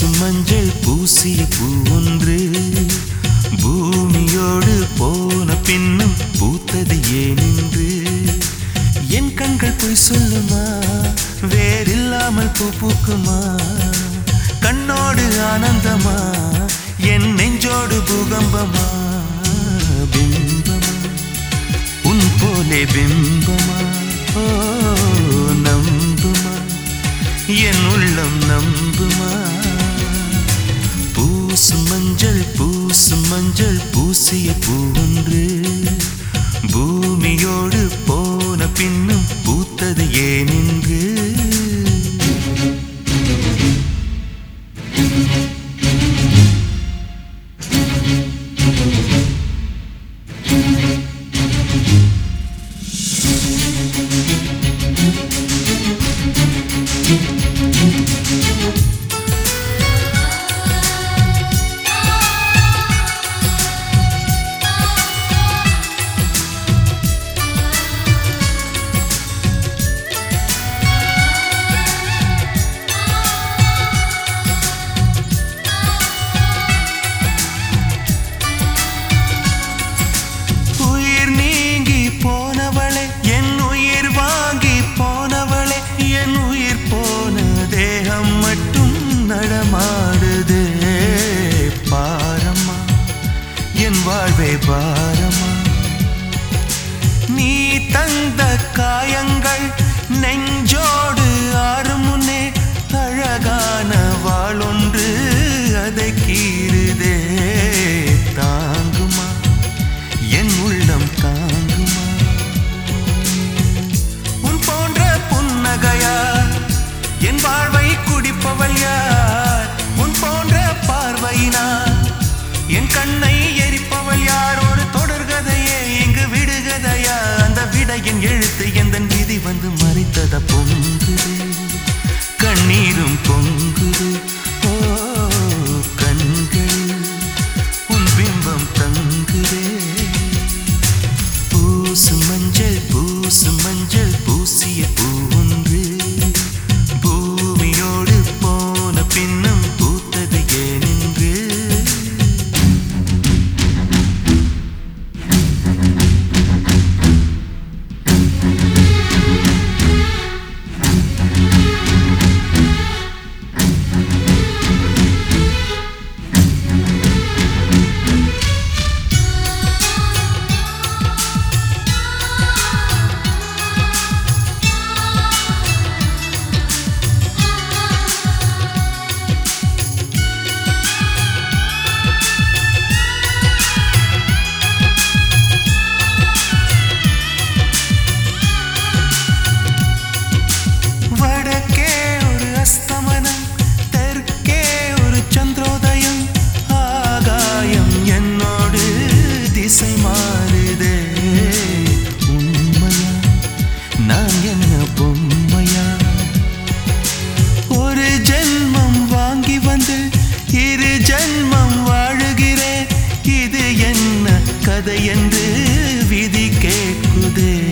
பூசு மஞ்சள் பூசிய பூ ஒன்று பூமியோடு போன பின்னும் பூத்தது ஏனென்று என் கண்கள் பொய் சொல்லுமா வேறில்லாமல் பூ பூக்குமா கண்ணோடு ஆனந்தமா என் நெஞ்சோடு பூகம்பமா பிம்பமா உன் போலே பிம்பமா ஓ நம்புமா என் உள்ளம் நம்புமா பூசு மஞ்சள் பூசு மஞ்சள் பூசிய பூ ஒன்று பூமியோடு போன பின்னும் பூத்தது ஏனென்று உயிர் நீங்கி போனவளே என் உயிர் வாங்கி போனவளே என் உயிர் போன தேகம் மட்டும் நடமாடுதே பாரம்மா என் வாழ்வே பாரம்மா நீ தந்த காயங்கள் நெஞ்சோடு ஆறும் முன்னே அழகான வாளொன்று அதை கீறுதே தாங்குமா என் உள்ளம் தாங்குமா உன் போன்ற புன்னகையார் என் வாழ்வை குடிப்பவள் யார் உன் போன்ற பார்வையினார் என் கண்ணை எரிப்பவள் யார் ஒரு தொடர்கதையே இங்கு விடுகதையா அந்த விடையின் எழுத்து எந்த விதி வந்து மறைத்தத பொங்குது கண்ணீரும் பொங்குது ஓ கண்கள் உன் பிம்பம் தங்குதே பூசு மஞ்சள் பூசு மஞ்சள் பூசிய பூ ஒன்று பூமியோடு போன பின்னும் பூத்தது ஏனென்று வடக்கே ஒரு அஸ்தமனம் தெற்கே ஒரு சந்திரோதயம் ஆகாயம் என்னோடு திசை மாறுதே உண்மையா நான் என்ன பொம்மையா ஒரு ஜென்மம் வாங்கி வந்து இரு ஜென்மம் வாழுகிறேன் இது என்ன கதை என்று விதி கேட்குதே